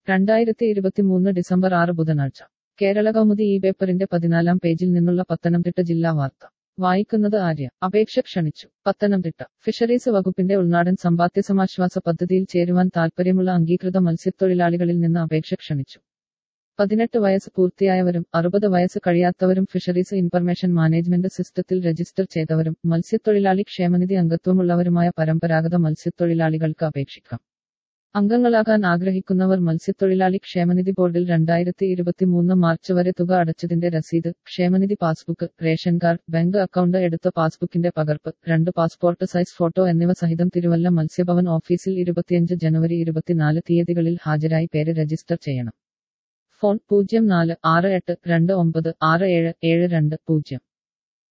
രണ്ടായിരത്തി ഇരുപത്തിമൂന്ന് ഡിസംബർ ആറ് ബുധനാഴ്ച കേരള കൗമുദി ഈ പേപ്പറിന്റെ പതിനാലാം പേജിൽ നിന്നുള്ള പത്തനംതിട്ട ജില്ലാ വാർത്ത വായിക്കുന്നത് ആര്യ അപേക്ഷ ക്ഷണിച്ചു പത്തനംതിട്ട ഫിഷറീസ് വകുപ്പിന്റെ ഉൾനാടൻ സമ്പാദ്യ സമാശ്വാസ പദ്ധതിയിൽ ചേരുവാൻ താൽപ്പര്യമുള്ള അംഗീകൃത മത്സ്യത്തൊഴിലാളികളിൽ നിന്ന് അപേക്ഷ ക്ഷണിച്ചു പതിനെട്ട് വയസ്സ് പൂർത്തിയായവരും അറുപത് വയസ്സ് കഴിയാത്തവരും ഫിഷറീസ് ഇൻഫർമേഷൻ മാനേജ്മെന്റ് സിസ്റ്റത്തിൽ രജിസ്റ്റർ ചെയ്തവരും മത്സ്യത്തൊഴിലാളി ക്ഷേമനിധി അംഗത്വമുള്ളവരുമായ പരമ്പരാഗത മത്സ്യത്തൊഴിലാളികൾക്ക് അപേക്ഷിക്കാം അംഗങ്ങളാകാൻ ആഗ്രഹിക്കുന്നവർ മത്സ്യത്തൊഴിലാളി ക്ഷേമനിധി ബോർഡിൽ രണ്ടായിരത്തി ഇരുപത്തിമൂന്ന് മാർച്ച് വരെ തുക അടച്ചതിന്റെ രസീത് ക്ഷേമനിധി passbook ration card bank account എടുത്ത പാസ്ബുക്കിന്റെ പകർപ്പ് രണ്ട് പാസ്പോർട്ട് സൈസ് ഫോട്ടോ എന്നിവ സഹിതം തിരുവല്ല മത്സ്യഭവൻ ഓഫീസിൽ ഇരുപത്തിയഞ്ച് ജനുവരി ഇരുപത്തിനാല് തീയതികളിൽ ഹാജരായി പേര് രജിസ്റ്റർ ചെയ്യണം ഫോൺ പൂജ്യം നാല് ആറ് എട്ട് രണ്ട് ഒമ്പത് ആറ് ഏഴ് ഏഴ് രണ്ട് പൂജ്യം